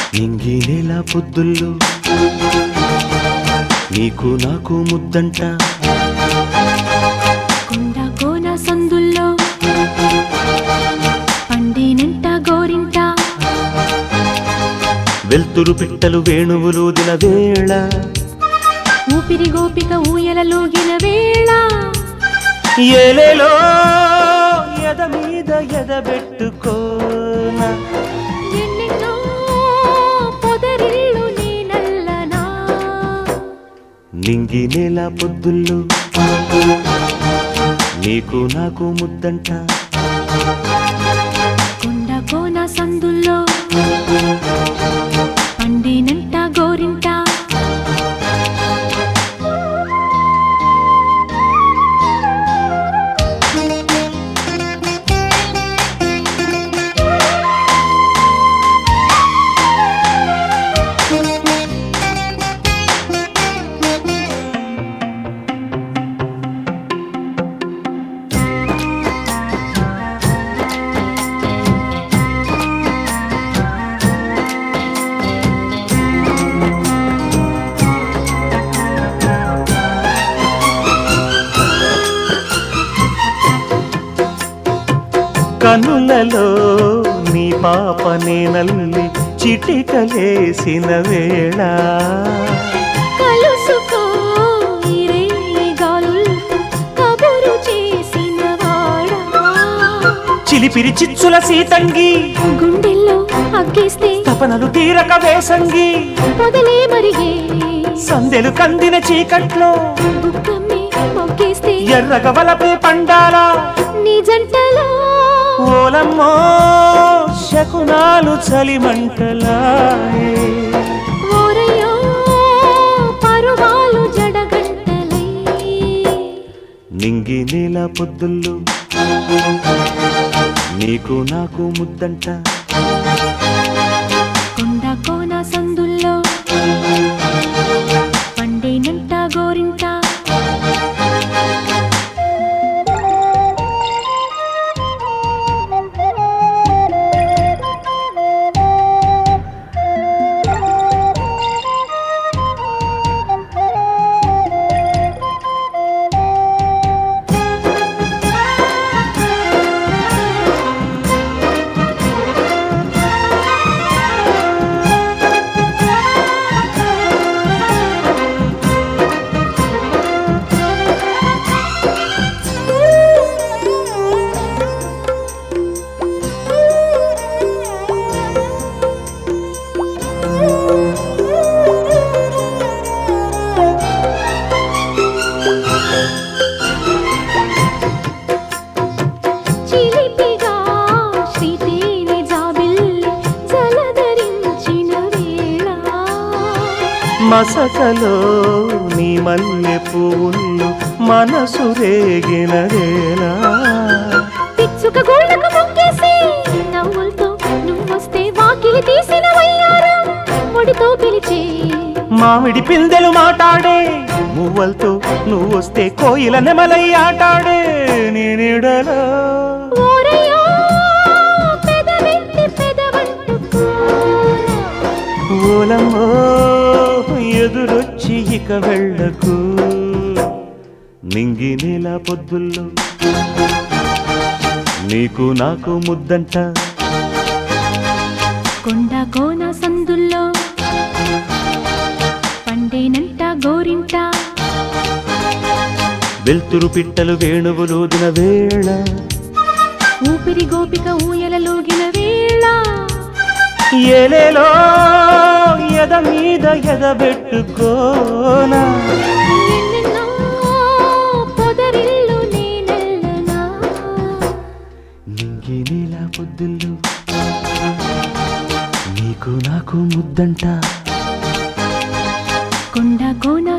నింగి నేల పొద్దుల్లో నీకు నాకు ముద్దంట కొండ కోన సందుల్లో పండినంట గోరింట వెల్తురు పిట్టలు వేణువులూదిన వేళ ఊపిరి గోపిక ఊయలలోగిన వేళ ఏలేలో ఎద మీద ఎదబెట్టుకోన ఎన్నెన్నో పొదరిల్లు నేనల్లనా నింగి నేల పొద్దుల్లో నీకు నాకు ముద్దంట కొండ కోన సందుల్లో పండినంట గోరింట కనులలో నీ పాప నేనల్లి చిటికలేసిన వేళ కలుసుకో ఈ రేయి గాలులతో కబురు చేసిన వాడా చిలిపిరి చిచ్చుల సీతంగి గుండెల్లో అగ్గేస్తే తపనలు తీరక వేసంగి పొదలే మరిగే సందెలు కందిన చీకట్లో బుక్కమ్మి మొక్కేస్తే ఎర్రగ వలపే పండాలా నీ జంటలో ఓలమ్మో శకునాలు చలిమంటలాయే ఓరయ్యో పరువాలు జడగంటలై నింగి నేల పొద్దుల్లో నీకు నాకు ముద్దంట కొండ కోన సందుల్లో పండేనంట గోరింట చిలిపిగా శ్రీతేని జాబిల్లి జలధరించిన వేళ మసకలో నీ మల్లె పువ్వులు మనసు రేగినదేలా పిచ్చుక గోళ్ళకు మొక్కేసి నవ్వులతో నువ్వొస్తే వాకిలి తీసిన వయ్యారం ఒడితో పిలిచే మామిడి పిందెలు మాటాడే మువ్వలతో నువ్వు వస్తే కోయిల నెమలై ఆటాడే నేనిడలో ఓరయ్యో పెదవెత్తి పెదవంటుకో ఓలమ్మో ఎదురొచ్చి ఇక వెళ్ళకు నింగి నేల పొద్దుల్లో నీకు నాకు ముద్దంట కొండ కోన సందుల్లో పండేనంట గోరింట వెల్తురు పిట్టలు వేణువులూదిన వేళ ఊపిరి గోపిక ఊయలలోగిన వేళ ఏలేలో ఎద మీద ఎదబెట్టుకోనా ఎన్నెన్నో పొదరిల్లు నేనెల్లనా నింగి నేల పొద్దుల్లో నీకు నాకు ముద్దంట కొండ కోన